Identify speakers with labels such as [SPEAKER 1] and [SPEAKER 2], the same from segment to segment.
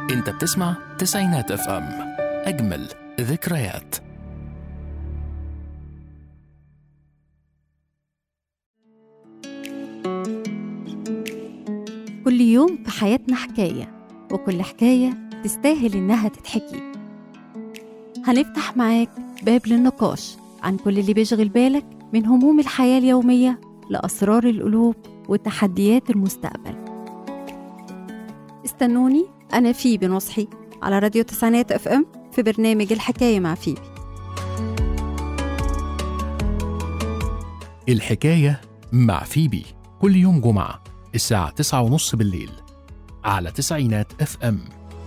[SPEAKER 1] انت بتسمع تسعينات اف ام اجمل ذكريات
[SPEAKER 2] كل يوم في حياتنا حكاية وكل حكاية تستاهل إنها تتحكي هنفتح معاك باب للنقاش عن كل اللي بيشغل بالك من هموم الحياة اليومية لأسرار القلوب وتحديات المستقبل استنوني أنا فيبي نصحي على راديو تسعينات اف ام في برنامج الحكاية مع فيبي
[SPEAKER 1] الحكاية مع فيبي كل يوم جمعة الساعة تسعة ونص بالليل على تسعينات اف ام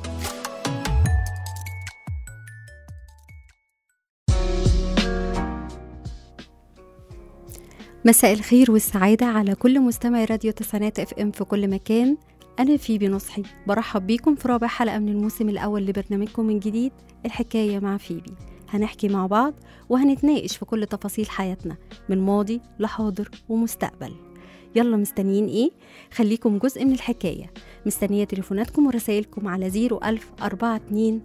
[SPEAKER 2] مساء الخير والسعادة على كل مستمعي راديو تسعينات اف ام في كل مكان أنا فيبي نصحي برحب بيكم في رابع حلقة من الموسم الأول لبرنامجكم من جديد الحكاية مع فيبي هنحكي مع بعض وهنتناقش في كل تفاصيل حياتنا من ماضي لحاضر ومستقبل يلا مستنيين ايه؟ خليكم جزء من الحكاية مستنية تليفوناتكم ورسائلكم على 01000 42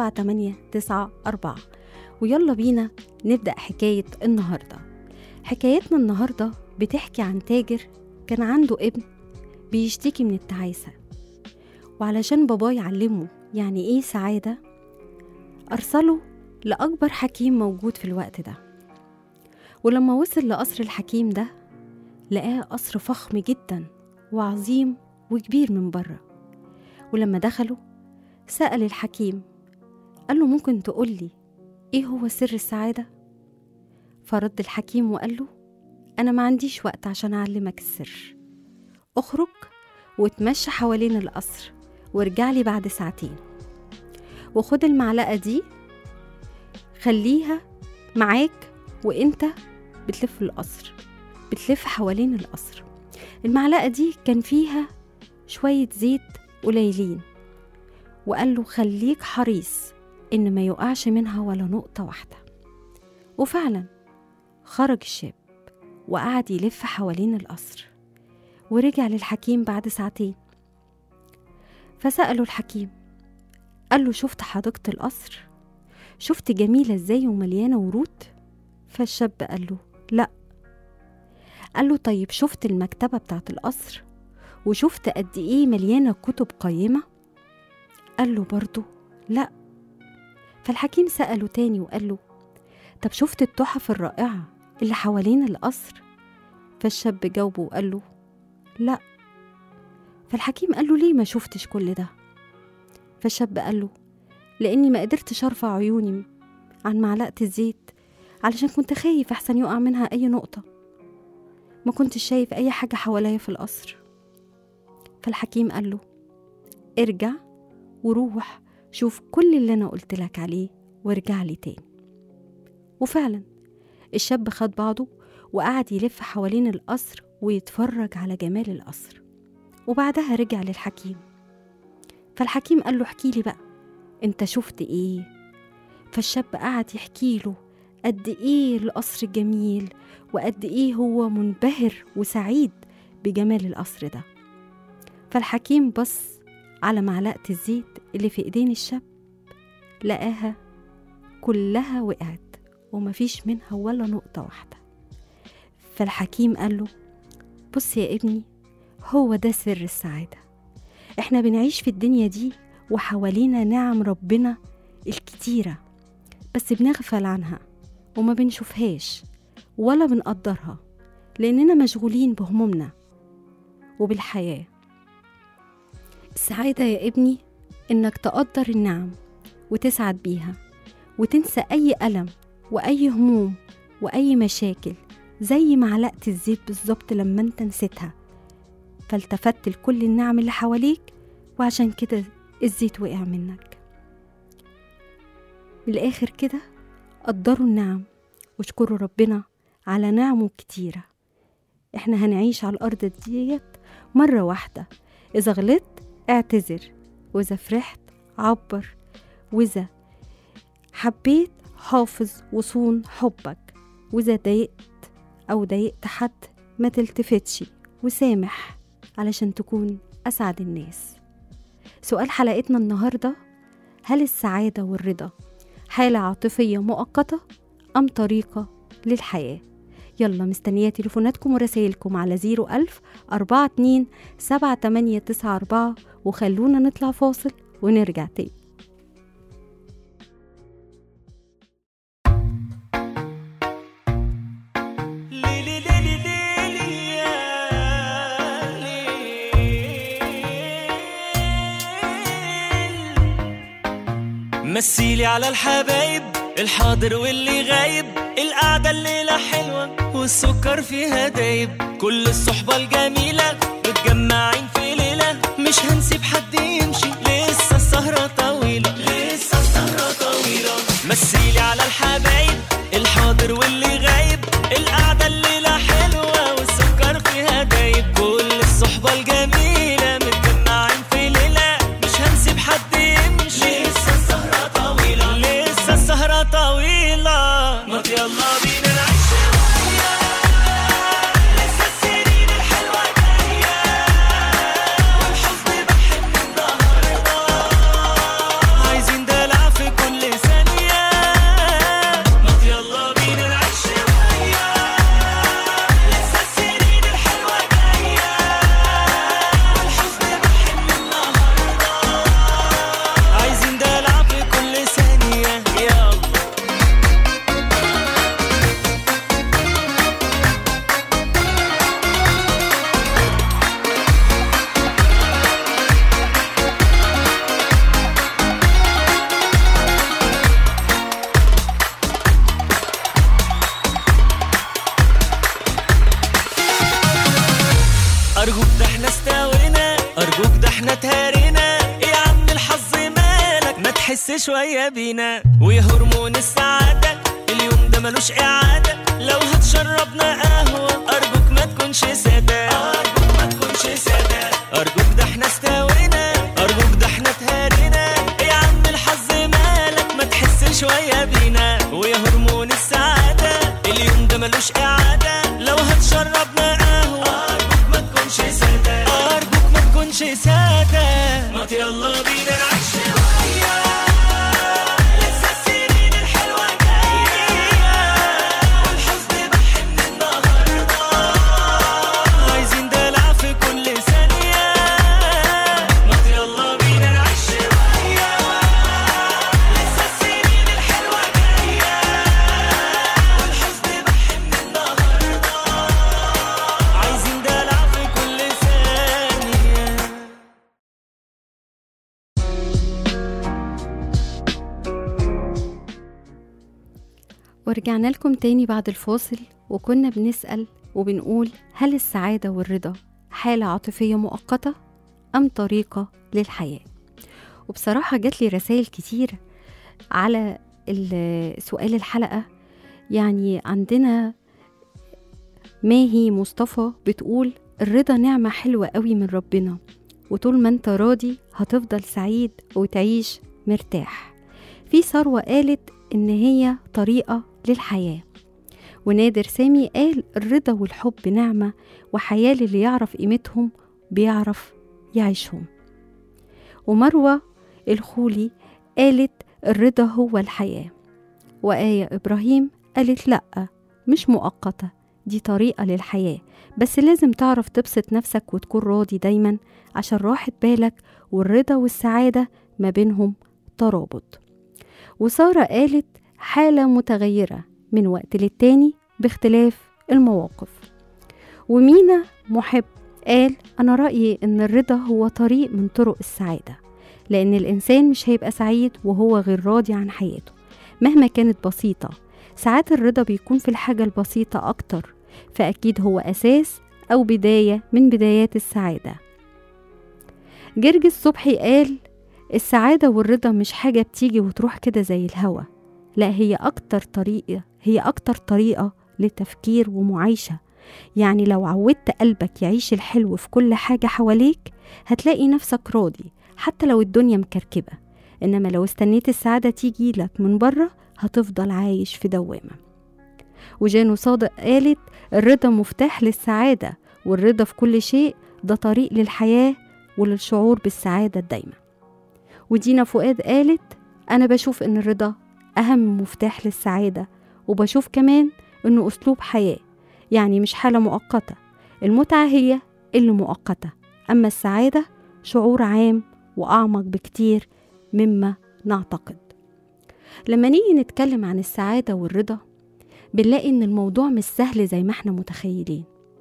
[SPEAKER 2] 7894 ويلا بينا نبدأ حكاية النهاردة حكايتنا النهاردة بتحكي عن تاجر كان عنده ابن بيشتكي من التعاسة وعلشان باباه يعلمه يعني ايه سعادة أرسله لأكبر حكيم موجود في الوقت ده ولما وصل لقصر الحكيم ده لقاه قصر فخم جدا وعظيم وكبير من بره ولما دخلوا سأل الحكيم قال له ممكن تقولي ايه هو سر السعادة؟ فرد الحكيم وقال له أنا ما عنديش وقت عشان أعلمك السر اخرج وتمشى حوالين القصر وارجع لي بعد ساعتين وخد المعلقة دي خليها معاك وانت بتلف القصر بتلف حوالين القصر المعلقة دي كان فيها شوية زيت قليلين وقال له خليك حريص إن ما يقعش منها ولا نقطة واحدة وفعلا خرج الشاب وقعد يلف حوالين القصر ورجع للحكيم بعد ساعتين فسأله الحكيم قال له شفت حديقة القصر شفت جميلة ازاي ومليانة ورود فالشاب قال له لا قال له طيب شفت المكتبة بتاعت القصر وشفت قد ايه مليانة كتب قيمة قال له برضه لا فالحكيم سأله تاني وقال له طب شفت التحف الرائعة اللي حوالين القصر فالشاب جاوبه وقال له لا فالحكيم قال له ليه ما شفتش كل ده فالشاب قال له لاني ما قدرتش ارفع عيوني عن معلقه الزيت علشان كنت خايف احسن يقع منها اي نقطه ما كنتش شايف اي حاجه حواليا في القصر فالحكيم قال له ارجع وروح شوف كل اللي انا قلت لك عليه وارجع لي تاني وفعلا الشاب خد بعضه وقعد يلف حوالين القصر ويتفرج على جمال القصر وبعدها رجع للحكيم فالحكيم قال له احكي لي بقى انت شفت ايه فالشاب قعد يحكي له قد ايه القصر جميل وقد ايه هو منبهر وسعيد بجمال القصر ده فالحكيم بص على معلقة الزيت اللي في ايدين الشاب لقاها كلها وقعت ومفيش منها ولا نقطة واحدة فالحكيم قال له بص يا ابني هو ده سر السعادة احنا بنعيش في الدنيا دي وحوالينا نعم ربنا الكتيرة بس بنغفل عنها وما بنشوفهاش ولا بنقدرها لأننا مشغولين بهمومنا وبالحياة السعادة يا ابني إنك تقدر النعم وتسعد بيها وتنسى أي ألم وأي هموم وأي مشاكل زي معلقة الزيت بالظبط لما انت نسيتها فالتفت لكل النعم اللي حواليك وعشان كده الزيت وقع منك من الآخر كده قدروا النعم واشكروا ربنا على نعمه كتيرة احنا هنعيش على الأرض ديت مرة واحدة إذا غلطت اعتذر وإذا فرحت عبر وإذا حبيت حافظ وصون حبك وإذا ضايقت أو ضايقت حد ما تلتفتش وسامح علشان تكون أسعد الناس سؤال حلقتنا النهاردة هل السعادة والرضا حالة عاطفية مؤقتة أم طريقة للحياة يلا مستنية تليفوناتكم ورسائلكم على 01000 42 7894 وخلونا نطلع فاصل ونرجع تاني
[SPEAKER 3] ليلي ليلي ليلي يا ليل. مثيلي على الحبايب الحاضر واللي غايب القعدة الليلة حلوة والسكر فيها دايب كل الصحبة الجميلة متجمعين في ليلة مش هنسيب حد يمشي لسه السهرة طويلة لسه السهرة طويلة مثيلي على الحبايب الحاضر واللي غايب القعدة الليلة حلوة والسكر فيها دايب كل الصحبة الجميلة متجمعين في ليلة مش هنسيب حد يمشي لسه السهرة طويلة لسه السهرة طويلة ما يلا بينا نعيش شوية لسه السنين الحلوة جاية والحزن بحن النهاردة عايزين دلع في كل ثانية ما يلا بينا نعيش شوية لسه السنين الحلوة جاية والحزن بحن النهاردة عايزين دلع في كل ثانية يلا أرجوك ده احنا استوينا أرجوك ده احنا تهرينا إيه يا عم الحظ مالك ما تحس شوية بينا ويا هرمون السعادة اليوم ده ملوش إعادة لو هتشربنا قهوة أرجوك ما تكونش سادة أرجوك ما تكونش سادة أرجوك ده احنا استوينا أرجوك ده احنا تهرينا إيه يا عم الحظ مالك ما تحس شوية بينا ويا هرمون السعادة اليوم ده ملوش إعادة لو هتشربنا قهوة أرجوك ما تكونش سادة أرجوك ما تكونش سادة ما يلا بينا نعيش شوية لسه السنين الحلوة جاية والحزن بحن النهاردة عايزين دلع في كل ثانية ما يلا بينا نعيش شوية لسه السنين الحلوة جاية والحزن بحن النهاردة عايزين دلع في كل ثانية
[SPEAKER 2] ورجعنا لكم تاني بعد الفاصل وكنا بنسأل وبنقول هل السعادة والرضا حالة عاطفية مؤقتة أم طريقة للحياة وبصراحة جات لي رسائل كتير على ال- سؤال الحلقة يعني عندنا ماهي مصطفى بتقول الرضا نعمة حلوة قوي من ربنا وطول ما انت راضي هتفضل سعيد وتعيش مرتاح في ثروة قالت إن هي طريقة للحياة ونادر سامي قال الرضا والحب نعمة وحياة للي يعرف قيمتهم بيعرف يعيشهم ومروة الخولي قالت الرضا هو الحياة وآية إبراهيم قالت لأ مش مؤقتة دي طريقة للحياة بس لازم تعرف تبسط نفسك وتكون راضي دايما عشان راحة بالك والرضا والسعادة ما بينهم ترابط وسارة قالت حالة متغيرة من وقت للتاني باختلاف المواقف ومينا محب قال أنا رأيي إن الرضا هو طريق من طرق السعادة لأن الإنسان مش هيبقى سعيد وهو غير راضي عن حياته مهما كانت بسيطة ساعات الرضا بيكون في الحاجة البسيطة أكتر فأكيد هو أساس أو بداية من بدايات السعادة جرجس صبحي قال السعادة والرضا مش حاجة بتيجي وتروح كده زي الهوا لا هي أكتر طريقة هي أكتر طريقة لتفكير ومعايشة يعني لو عودت قلبك يعيش الحلو في كل حاجة حواليك هتلاقي نفسك راضي حتى لو الدنيا مكركبة إنما لو استنيت السعادة تيجي لك من بره هتفضل عايش في دوامة وجانو صادق قالت الرضا مفتاح للسعادة والرضا في كل شيء ده طريق للحياة وللشعور بالسعادة الدايمة ودينا فؤاد قالت أنا بشوف إن الرضا أهم مفتاح للسعادة وبشوف كمان إنه أسلوب حياة يعني مش حالة مؤقتة المتعة هي اللي مؤقتة أما السعادة شعور عام وأعمق بكتير مما نعتقد لما نيجي نتكلم عن السعادة والرضا بنلاقي إن الموضوع مش سهل زي ما احنا متخيلين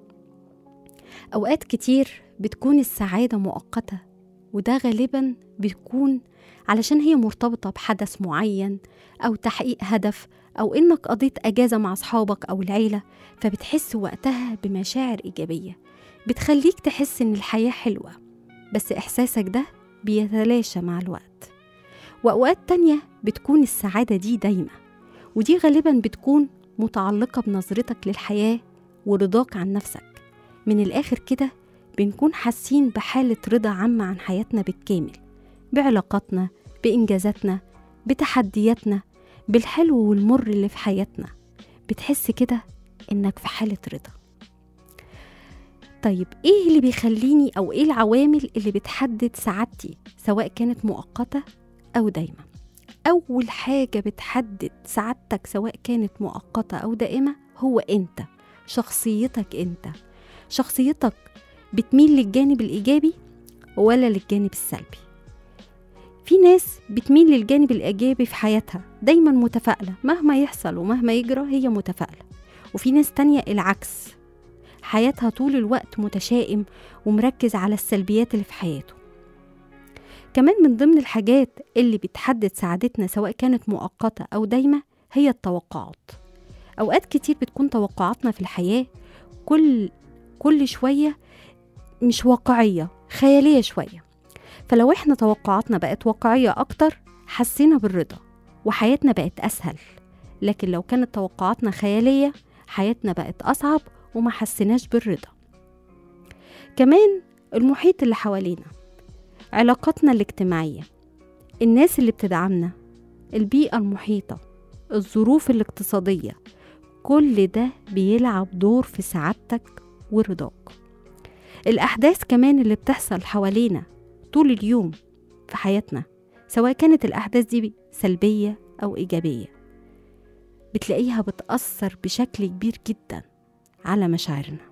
[SPEAKER 2] أوقات كتير بتكون السعادة مؤقتة وده غالبا بيكون علشان هي مرتبطة بحدث معين أو تحقيق هدف أو إنك قضيت أجازة مع أصحابك أو العيلة فبتحس وقتها بمشاعر إيجابية بتخليك تحس إن الحياة حلوة بس إحساسك ده بيتلاشى مع الوقت وأوقات تانية بتكون السعادة دي دايمة ودي غالبا بتكون متعلقة بنظرتك للحياة ورضاك عن نفسك من الآخر كده بنكون حاسين بحالة رضا عامة عن حياتنا بالكامل بعلاقاتنا بإنجازاتنا بتحدياتنا بالحلو والمر اللي في حياتنا بتحس كده إنك في حالة رضا طيب إيه اللي بيخليني أو إيه العوامل اللي بتحدد سعادتي سواء كانت مؤقتة أو دايمة أول حاجة بتحدد سعادتك سواء كانت مؤقتة أو دائمة هو أنت شخصيتك أنت شخصيتك بتميل للجانب الإيجابي ولا للجانب السلبي في ناس بتميل للجانب الإيجابي في حياتها دايما متفائلة مهما يحصل ومهما يجرى هي متفائلة وفي ناس تانية العكس حياتها طول الوقت متشائم ومركز على السلبيات اللي في حياته كمان من ضمن الحاجات اللي بتحدد سعادتنا سواء كانت مؤقتة أو دايمة هي التوقعات أوقات كتير بتكون توقعاتنا في الحياة كل كل شوية مش واقعية خيالية شوية فلو احنا توقعاتنا بقت واقعية أكتر حسينا بالرضا وحياتنا بقت أسهل لكن لو كانت توقعاتنا خيالية حياتنا بقت أصعب وما حسيناش بالرضا كمان المحيط اللي حوالينا علاقاتنا الاجتماعية الناس اللي بتدعمنا البيئة المحيطة الظروف الاقتصادية كل ده بيلعب دور في سعادتك ورضاك الأحداث كمان اللي بتحصل حوالينا طول اليوم في حياتنا سواء كانت الأحداث دي سلبية أو إيجابية بتلاقيها بتأثر بشكل كبير جدا على مشاعرنا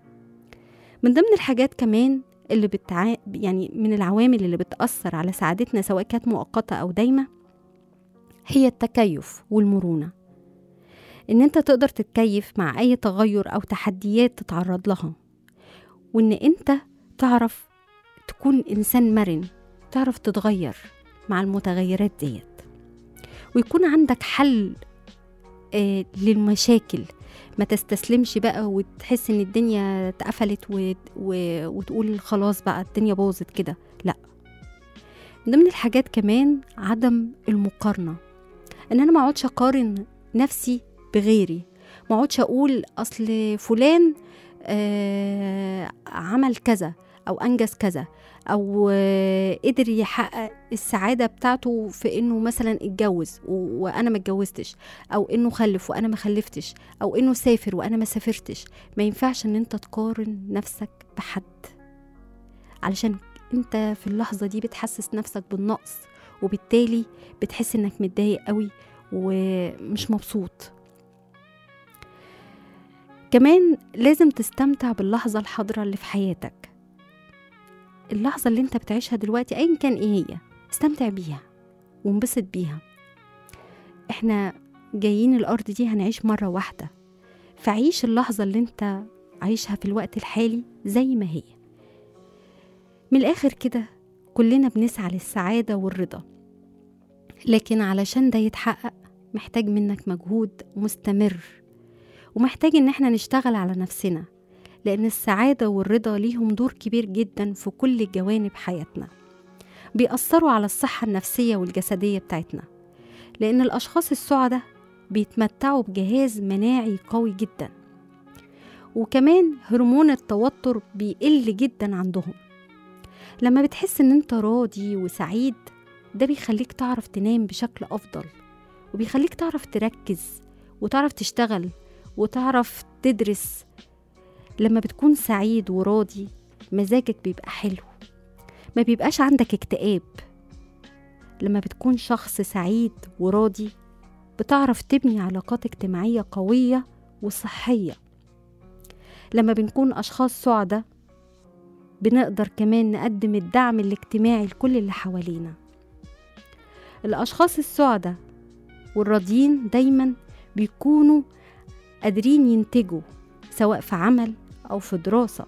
[SPEAKER 2] من ضمن الحاجات كمان اللي بتع... يعني من العوامل اللي بتأثر على سعادتنا سواء كانت مؤقتة أو دايمة هي التكيف والمرونة إن أنت تقدر تتكيف مع أي تغير أو تحديات تتعرض لها وإن أنت تعرف تكون إنسان مرن تعرف تتغير مع المتغيرات ديت ويكون عندك حل آه للمشاكل ما تستسلمش بقى وتحس ان الدنيا اتقفلت و... و... وتقول خلاص بقى الدنيا باظت كده لا من ضمن الحاجات كمان عدم المقارنة ان انا ما اقعدش اقارن نفسي بغيري ما اقعدش اقول اصل فلان آه عمل كذا او انجز كذا او آه قدر يحقق السعاده بتاعته في انه مثلا اتجوز و- وانا ما اتجوزتش او انه خلف وانا ما خلفتش او انه سافر وانا ما سافرتش ما ينفعش ان انت تقارن نفسك بحد علشان انت في اللحظه دي بتحسس نفسك بالنقص وبالتالي بتحس انك متضايق قوي ومش مبسوط كمان لازم تستمتع باللحظة الحاضرة اللي في حياتك اللحظة اللي انت بتعيشها دلوقتي ايا كان ايه هي استمتع بيها وانبسط بيها احنا جايين الارض دي هنعيش مرة واحدة فعيش اللحظة اللي انت عايشها في الوقت الحالي زي ما هي من الاخر كده كلنا بنسعى للسعادة والرضا لكن علشان ده يتحقق محتاج منك مجهود مستمر ومحتاج ان احنا نشتغل على نفسنا لان السعادة والرضا ليهم دور كبير جدا في كل جوانب حياتنا بيأثروا على الصحة النفسية والجسدية بتاعتنا لأن الأشخاص السعداء بيتمتعوا بجهاز مناعي قوي جدا وكمان هرمون التوتر بيقل جدا عندهم لما بتحس ان انت راضي وسعيد ده بيخليك تعرف تنام بشكل أفضل وبيخليك تعرف تركز وتعرف تشتغل وتعرف تدرس لما بتكون سعيد وراضي مزاجك بيبقى حلو ما بيبقاش عندك اكتئاب لما بتكون شخص سعيد وراضي بتعرف تبني علاقات اجتماعية قوية وصحية لما بنكون أشخاص سعداء بنقدر كمان نقدم الدعم الاجتماعي لكل اللي حوالينا الأشخاص السعداء والراضيين دايما بيكونوا قادرين ينتجوا سواء في عمل أو في دراسة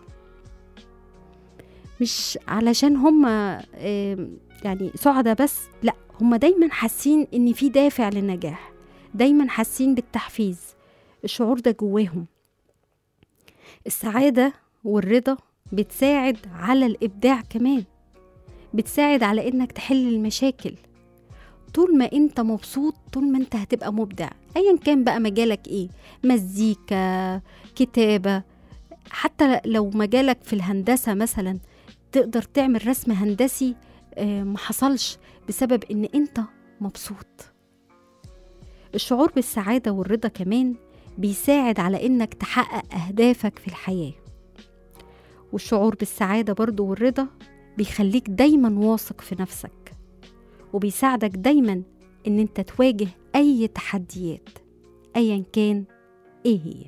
[SPEAKER 2] مش علشان هم يعني سعداء بس لا هم دايما حاسين ان في دافع للنجاح دايما حاسين بالتحفيز الشعور ده جواهم السعادة والرضا بتساعد على الإبداع كمان بتساعد على إنك تحل المشاكل طول ما انت مبسوط طول ما انت هتبقى مبدع ايا كان بقى مجالك ايه مزيكا كتابة حتى لو مجالك في الهندسة مثلا تقدر تعمل رسم هندسي ما حصلش بسبب ان انت مبسوط الشعور بالسعادة والرضا كمان بيساعد على انك تحقق اهدافك في الحياة والشعور بالسعادة برضو والرضا بيخليك دايما واثق في نفسك وبيساعدك دايما ان انت تواجه اي تحديات ايا كان ايه هي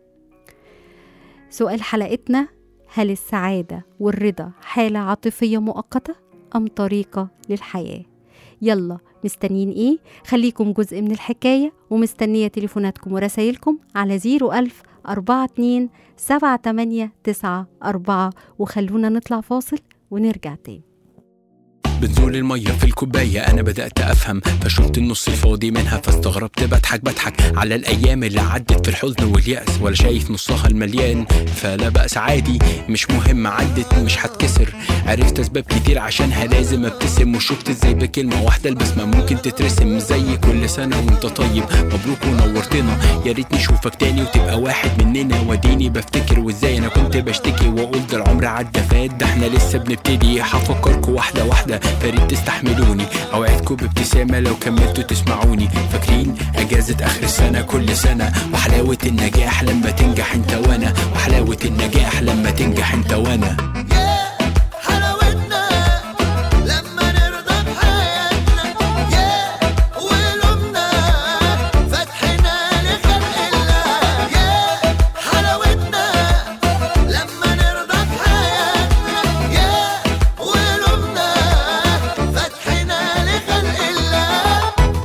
[SPEAKER 2] سؤال حلقتنا هل السعادة والرضا حالة عاطفية مؤقتة أم طريقة للحياة؟ يلا مستنيين إيه؟ خليكم جزء من الحكاية ومستنية تليفوناتكم ورسايلكم على 01000 42 78 94 وخلونا نطلع فاصل ونرجع تاني
[SPEAKER 4] بتزول المية في الكوباية أنا بدأت أفهم فشفت النص الفاضي منها فاستغربت بضحك بضحك على الأيام اللي عدت في الحزن واليأس ولا شايف نصها المليان فلا بأس عادي مش مهم عدت مش هتكسر عرفت أسباب كتير عشانها لازم أبتسم وشفت إزاي بكلمة واحدة البسمة ممكن تترسم زي كل سنة وأنت طيب مبروك ونورتنا يا ريت نشوفك تاني وتبقى واحد مننا وديني بفتكر وإزاي أنا كنت بشتكي وأقول ده العمر عدى فات ده إحنا لسه بنبتدي هفكركوا واحدة واحدة فريد تستحملوني اوعدكم بابتسامه لو كملتوا تسمعوني فاكرين اجازه اخر السنه كل سنه وحلاوه النجاح لما تنجح انت وانا وحلاوه النجاح لما تنجح انت وانا
[SPEAKER 5] حلاوتنا لما نرضى بحياتنا يا ولومنا فتحنا لخلق الله يا حلاوتنا لما نرضى بحياتنا يا ولومنا فتحنا لخلق الله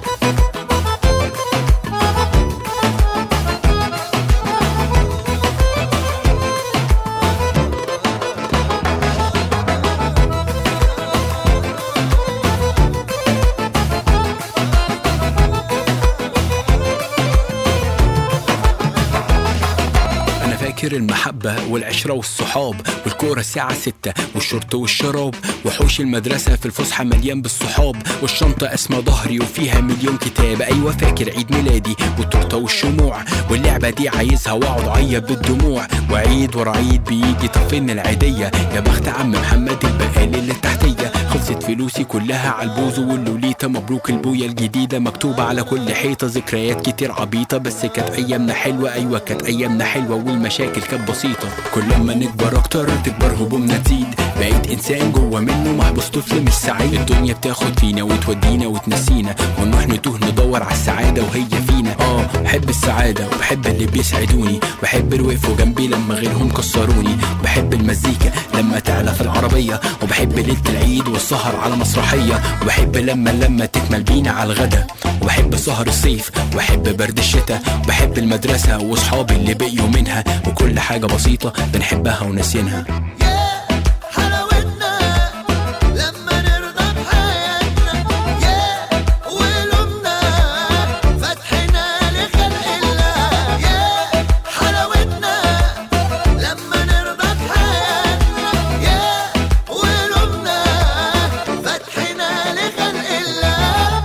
[SPEAKER 4] انا فاكر المحبة والعشرة والصحاب والكورة الساعة ستة والشرط والشراب وحوش المدرسة في الفسحة مليان بالصحاب والشنطة اسمها ظهري وفيها مليون كتاب ايوه فاكر عيد ميلادي والتورتة والشموع واللعبة دي عايزها واقعد اعيط بالدموع وعيد ورا عيد بيجي طب فين العيدية يا بخت عم محمد البقال اللي تحتية خلصت فلوسي كلها على البوز واللوليتا مبروك البوية الجديدة مكتوبة على كل حيطة ذكريات كتير عبيطة بس كانت ايامنا حلوة ايوه كانت ايامنا حلوة والمشاكل كانت بسيطة كل ما نكبر اكتر تكبر همومنا تزيد بقيت انسان جوه منه محبوس طفل مش سعيد الدنيا بتاخد فينا وتودينا وتنسينا ونروح نتوه ندور على السعادة وهي فينا اه بحب السعادة وبحب اللي بيسعدوني بحب اللي وقفوا جنبي لما غيرهم كسروني بحب المزيكا لما تعلى في العربية وبحب ليلة العيد والسهر على مسرحية وبحب لما لما تكمل بينا على الغدا وبحب سهر الصيف وبحب برد الشتاء وبحب المدرسة وصحابي اللي بقيوا منها وكل حاجة بسيطة بنحبها وناسينها
[SPEAKER 5] يا حلاوتنا لما نرضى بحياتنا يا ولومنا فتحنا لخلق الله يا حلاوتنا لما نرضى بحياتنا يا ولومنا فتحنا لخلق الله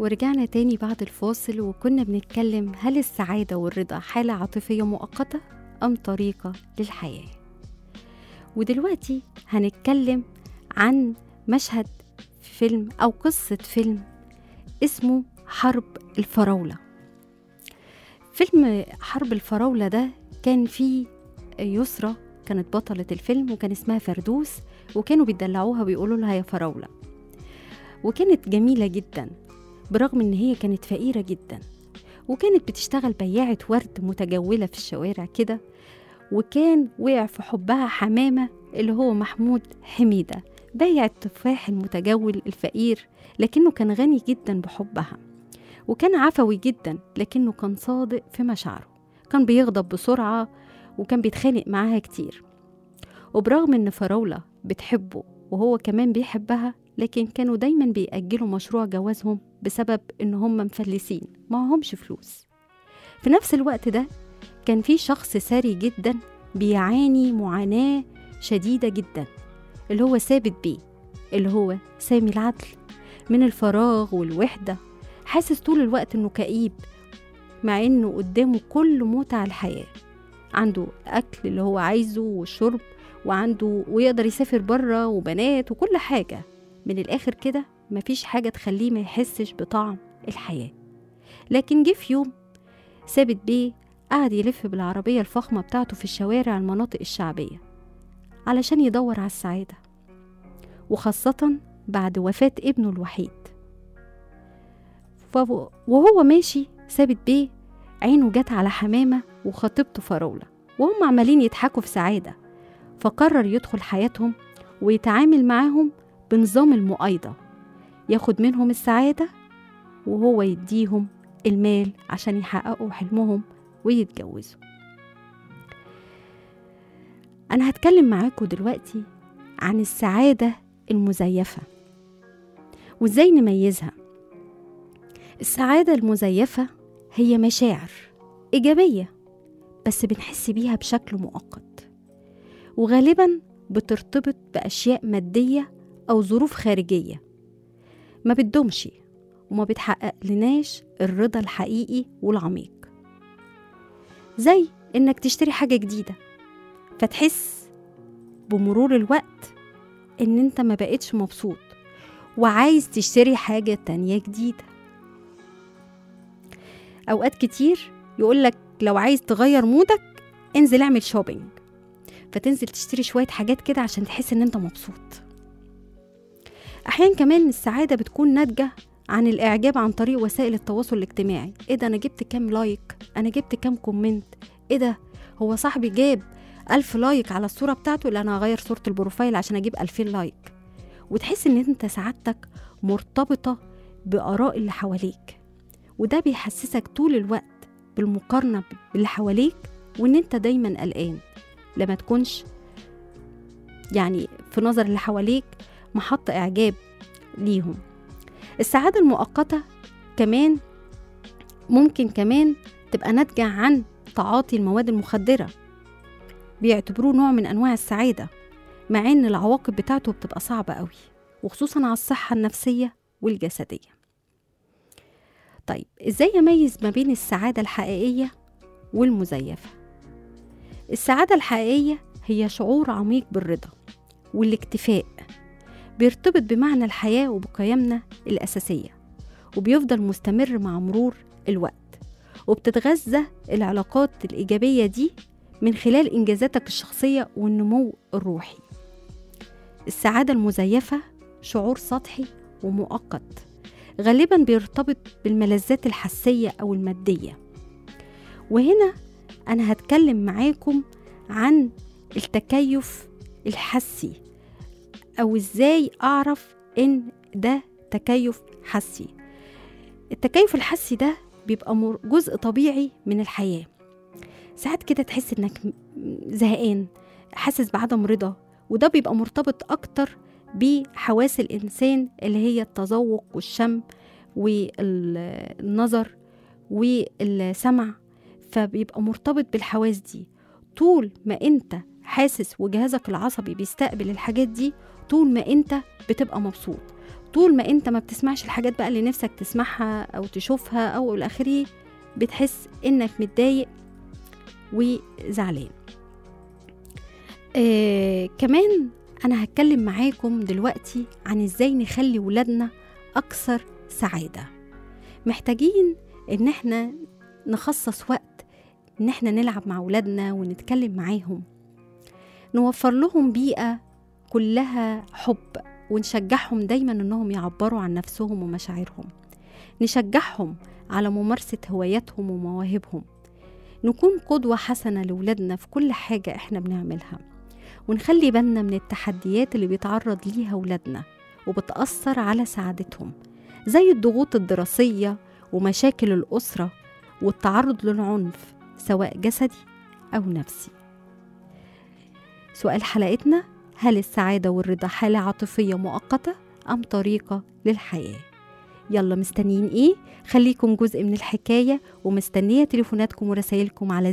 [SPEAKER 2] ورجعنا تاني بعد الفاصل وكنا بنتكلم هل السعادة والرضا حالة عاطفية مؤقتة أم طريقة للحياة ودلوقتي هنتكلم عن مشهد فيلم أو قصة فيلم اسمه حرب الفراولة فيلم حرب الفراولة ده كان فيه يسرى كانت بطلة الفيلم وكان اسمها فردوس وكانوا بيدلعوها ويقولوا لها يا فراولة وكانت جميلة جدا برغم ان هي كانت فقيرة جدا وكانت بتشتغل بياعة ورد متجولة في الشوارع كده وكان وقع في حبها حمامة اللي هو محمود حميدة بايع التفاح المتجول الفقير لكنه كان غني جدا بحبها وكان عفوي جدا لكنه كان صادق في مشاعره كان بيغضب بسرعة وكان بيتخانق معاها كتير وبرغم ان فراولة بتحبه وهو كمان بيحبها لكن كانوا دايما بيأجلوا مشروع جوازهم بسبب ان هم مفلسين ما همش فلوس في نفس الوقت ده كان في شخص ثري جدا بيعاني معاناة شديدة جدا اللي هو ثابت بيه اللي هو سامي العدل من الفراغ والوحدة حاسس طول الوقت انه كئيب مع انه قدامه كل متع الحياة عنده أكل اللي هو عايزه والشرب وعنده ويقدر يسافر بره وبنات وكل حاجة من الآخر كده مفيش حاجة تخليه ما يحسش بطعم الحياة لكن جه في يوم ثابت بيه قعد يلف بالعربية الفخمة بتاعته في الشوارع المناطق الشعبية علشان يدور على السعادة وخاصة بعد وفاة ابنه الوحيد فهو- وهو ماشي ثابت بيه عينه جت على حمامة وخطيبته فراولة وهم عمالين يضحكوا في سعادة فقرر يدخل حياتهم ويتعامل معاهم بنظام المؤايدة ياخد منهم السعادة وهو يديهم المال عشان يحققوا حلمهم ويتجوزوا أنا هتكلم معاكم دلوقتي عن السعادة المزيفة وإزاي نميزها السعادة المزيفة هي مشاعر إيجابية بس بنحس بيها بشكل مؤقت وغالبا بترتبط بأشياء مادية أو ظروف خارجية ما بتدومش وما بتحقق لناش الرضا الحقيقي والعميق زي إنك تشتري حاجة جديدة فتحس بمرور الوقت إن أنت ما بقتش مبسوط وعايز تشتري حاجة تانية جديدة أوقات كتير يقولك لو عايز تغير مودك انزل اعمل شوبينج فتنزل تشتري شوية حاجات كده عشان تحس ان انت مبسوط احيانا كمان السعادة بتكون ناتجة عن الاعجاب عن طريق وسائل التواصل الاجتماعي ايه ده انا جبت كام لايك انا جبت كام كومنت ايه ده هو صاحبي جاب ألف لايك على الصورة بتاعته اللي أنا هغير صورة البروفايل عشان أجيب ألفين لايك وتحس إن أنت سعادتك مرتبطة بآراء اللي حواليك وده بيحسسك طول الوقت بالمقارنة باللي حواليك وإن أنت دايما قلقان لما تكونش يعني في نظر اللي حواليك محط إعجاب ليهم السعادة المؤقتة كمان ممكن كمان تبقى ناتجة عن تعاطي المواد المخدرة بيعتبروه نوع من أنواع السعادة مع إن العواقب بتاعته بتبقى صعبة قوي وخصوصا على الصحة النفسية والجسدية طيب إزاي أميز ما بين السعادة الحقيقية والمزيفة السعادة الحقيقية هي شعور عميق بالرضا والاكتفاء بيرتبط بمعنى الحياة وبقيمنا الأساسية وبيفضل مستمر مع مرور الوقت وبتتغذى العلاقات الإيجابية دي من خلال إنجازاتك الشخصية والنمو الروحي السعادة المزيفة شعور سطحي ومؤقت غالبا بيرتبط بالملذات الحسية أو المادية وهنا أنا هتكلم معاكم عن التكيف الحسي أو إزاي أعرف إن ده تكيف حسي التكيف الحسي ده بيبقى مر- جزء طبيعي من الحياة ساعات كده تحس إنك م- زهقان حاسس بعدم رضا وده بيبقى مرتبط أكتر بحواس الإنسان اللي هي التذوق والشم والنظر والسمع فبيبقى مرتبط بالحواس دي طول ما انت حاسس وجهازك العصبي بيستقبل الحاجات دي طول ما انت بتبقى مبسوط وطول ما انت ما بتسمعش الحاجات بقى اللي نفسك تسمعها او تشوفها او الى اخره بتحس انك متضايق وزعلان آه كمان انا هتكلم معاكم دلوقتي عن ازاي نخلي ولادنا اكثر سعاده محتاجين ان احنا نخصص وقت ان احنا نلعب مع ولادنا ونتكلم معاهم نوفر لهم بيئه كلها حب ونشجعهم دايما انهم يعبروا عن نفسهم ومشاعرهم نشجعهم على ممارسه هواياتهم ومواهبهم نكون قدوه حسنه لولادنا في كل حاجه احنا بنعملها ونخلي بالنا من التحديات اللي بيتعرض ليها ولادنا وبتأثر على سعادتهم زي الضغوط الدراسية ومشاكل الأسرة والتعرض للعنف سواء جسدي أو نفسي سؤال حلقتنا هل السعادة والرضا حالة عاطفية مؤقتة أم طريقة للحياة؟ يلا مستنيين ايه؟ خليكم جزء من الحكاية ومستنية تليفوناتكم ورسايلكم على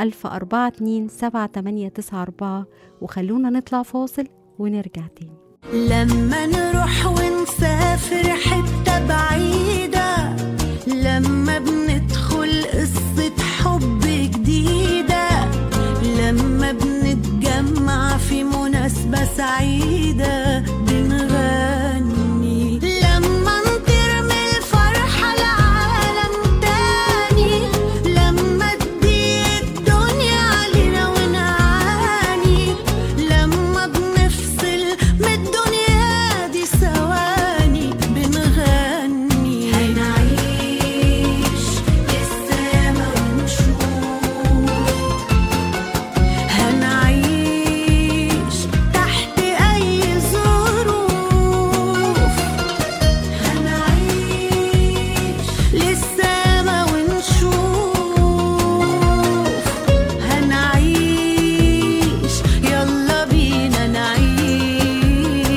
[SPEAKER 2] 01042 وخلونا نطلع فاصل ونرجع تاني
[SPEAKER 6] لما نروح ونسافر حتة بعيدة لما بندخل قصة حب جديدة لما بنتجمع في مناسبة سعيدة بنغني لما نطير من الفرحة لعالم تاني لما تضيق الدنيا علينا ونعاني لما بنفصل من الدنيا دي ثواني بنغني هنعيش للسما ونشوف هنعيش تحت أي ظروف هنعيش للسما ونشوف هنعيش يلا بينا نعيش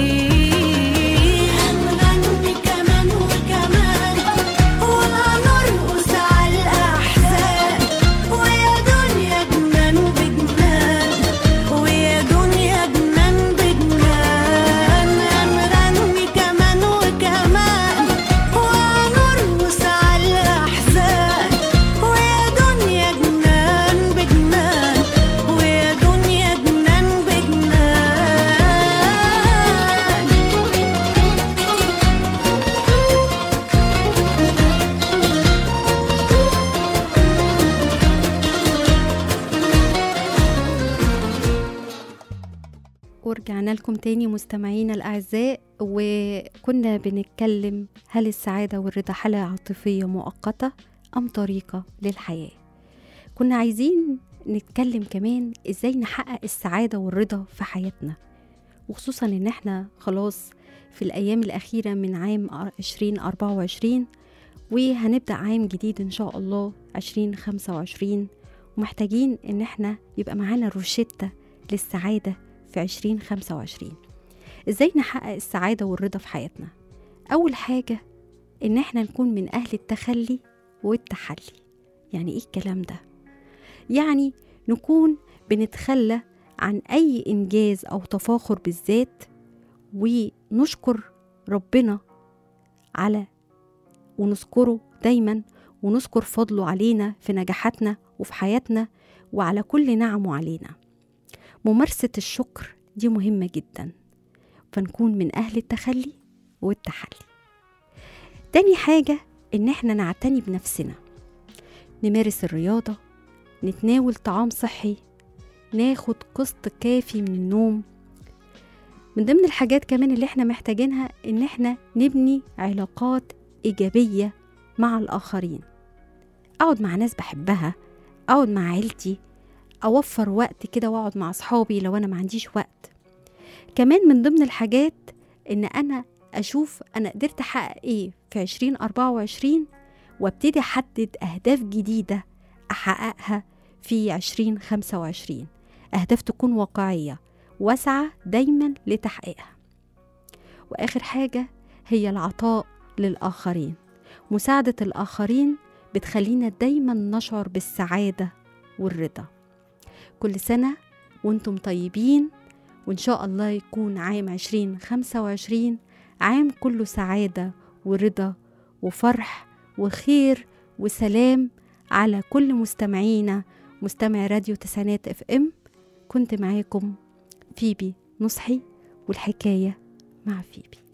[SPEAKER 6] هنغني كمان وكمان وهنرقص على الأحزان ويا دنيا جنان بجنان ويا دنيا جنان بجنان هنغني كمان وكمان وهنرقص على الأحزان ويا دنيا جنان بجنان ويا دنيا جنان بجنان
[SPEAKER 2] ورجعنا لكم تاني مستمعينا الأعزاء وكنا بنتكلم هل السعادة والرضا حالة عاطفية مؤقتة أم طريقة للحياة كنا عايزين نتكلم كمان إزاي نحقق السعادة والرضا في حياتنا وخصوصا إن احنا خلاص في الأيام الأخيرة من عام 2024 وهنبدأ عام جديد إن شاء الله 2025 ومحتاجين إن احنا يبقى معانا روشتة للسعادة في 2025 ازاي نحقق السعادة والرضا في حياتنا أول حاجة إن احنا نكون من أهل التخلي والتحلي يعني إيه الكلام ده؟ يعني نكون بنتخلى عن أي إنجاز أو تفاخر بالذات ونشكر ربنا على ونذكره دايما ونذكر فضله علينا في نجاحاتنا وفي حياتنا وعلى كل نعمه علينا ممارسة الشكر دي مهمة جدا فنكون من أهل التخلي والتحلي تاني حاجة إن احنا نعتني بنفسنا نمارس الرياضة نتناول طعام صحي ناخد قسط كافي من النوم من ضمن الحاجات كمان اللي احنا محتاجينها ان احنا نبني علاقات ايجابيه مع الاخرين اقعد مع ناس بحبها اقعد مع عيلتي اوفر وقت كده واقعد مع اصحابي لو انا ما عنديش وقت كمان من ضمن الحاجات ان انا اشوف انا قدرت احقق ايه في 2024 وابتدي احدد اهداف جديده احققها في 2025 اهداف تكون واقعيه واسعى دايما لتحقيقها واخر حاجه هي العطاء للاخرين مساعده الاخرين بتخلينا دايما نشعر بالسعاده والرضا كل سنه وانتم طيبين وان شاء الله يكون عام 2025 عام كله سعادة ورضا وفرح وخير وسلام على كل مستمعينا مستمع راديو تسعينات اف ام كنت معاكم فيبي نصحي والحكاية مع فيبي